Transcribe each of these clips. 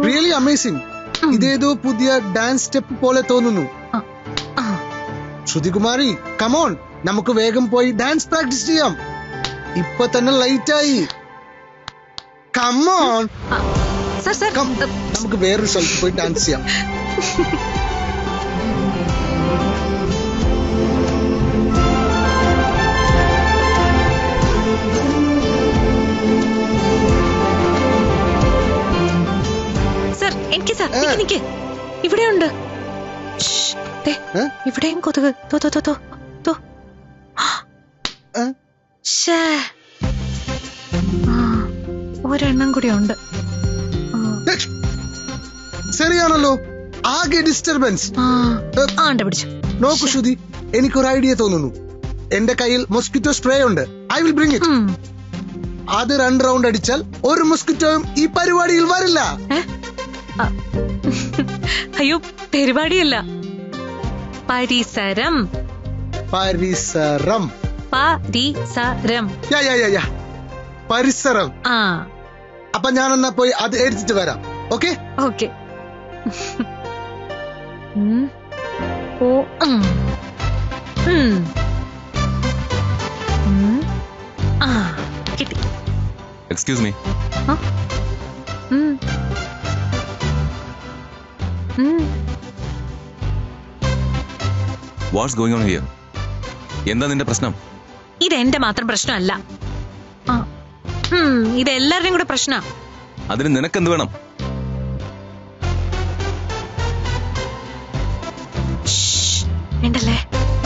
Really amazing ഇതേതോ പുതിയ dance step പോലെ തോന്നുന്നു ആ, ശ്രുതികുമാരി കമോൺ നമുക്ക് വേഗം പോയി ഡാൻസ് പ്രാക്ടീസ് ചെയ്യാം ഇപ്പൊ തന്നെ ലൈറ്റ് ആയി കമോൺ ആ. സർ സർ കം നമുക്ക് വേറൊരു സ്ഥലത്ത് പോയി ഡാൻസ് ചെയ്യാം സർ എനിക്ക് സർ ഏ. നിക്ക് നിക്ക് ഇവിടെയുണ്ട് ശ്ശ്, ദേ, ഏ? ഇവിടെയും കൊതുക് തോ തോ തോ തോ തോ ഏ? ശ്ശേ. ആ, ഒരെണ്ണം കൂടി ഉണ്ട് ദക്ഷ്. ശരിയാണല്ലോ ആകെ ഡിസ്റ്റർബൻസ് ആ ആണ്ട പിടിച്ചു നോക്കു ശ്രുതി എനിക്കൊരു ഐഡിയ തോന്നുന്നു എന്റെ കയ്യിൽ മൊസ്കിറ്റോ സ്പ്രേ ഉണ്ട് ഐ വിൽ ബ്രിങ് ഇറ്റ് ഉം. അത് രണ്ട് റൗണ്ട് അടിച്ചാൽ ഒരു മൊസ്കിറ്റോയും ഈ പരിപാടിയിൽ വരില്ല ഏ? ആ. അയ്യോ പരിപാടിയല്ല പരിസരം പരിസരം പരിസരം യാ യാ യാ യാ പരിസരം ആ അപ്പൊ ഞാൻ എന്നാ പോയി അത് എടുത്തിട്ട് വരാം ഓക്കെ ഓക്കെ ഉം. ഓ ഉം. ഉം. ഉം. ആ കിട്ടി എക്സ്ക്യൂസ് മീ ആ. ഉം. ഉം. വാട്ട്സ് ഗോയിങ് ഓൺ ഹിയർ എന്താ നിന്റെ പ്രശ്നം ഇതെന്റെ മാത്രം പ്രശ്നമല്ല ആ. ഉം, ഇത് എല്ലാവരുടെയും കൂടെ പ്രശ്ന അതിന് നിനക്കെന്ത് വേണം ഉണ്ടല്ലേ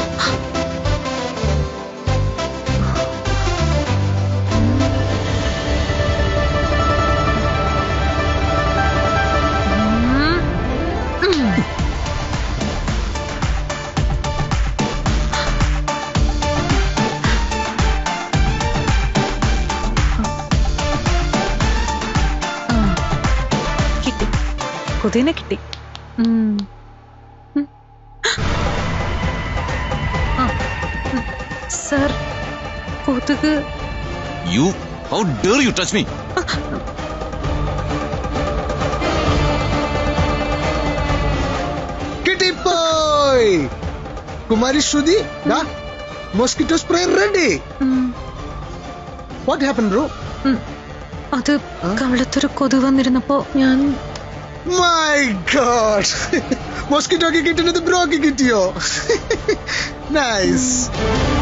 ഉം. ഉം. ആ. കിട്ടി കൊതിനെ കിട്ടി ഉം. ഉം. ആ. ഉം. സർ കൊതുക് you how dare you touch me കിട്ടിപ്പോയി കുമാരി ശ്രുതി ദാ മൊസ്കിറ്റോ സ്പ്രേ റെഡി ഉം. വാട്ട് ഹാപ്പൻ ബ്രോ ഉം. അത് കവളത്തൊരു കൊതു വന്നിരുന്നപ്പോ ഞാൻ മൈ ഗോഡ് മൊസ്കിറ്റോക്ക് കിട്ടുന്നത് ബ്രോക്ക് കിട്ടിയോ നൈസ്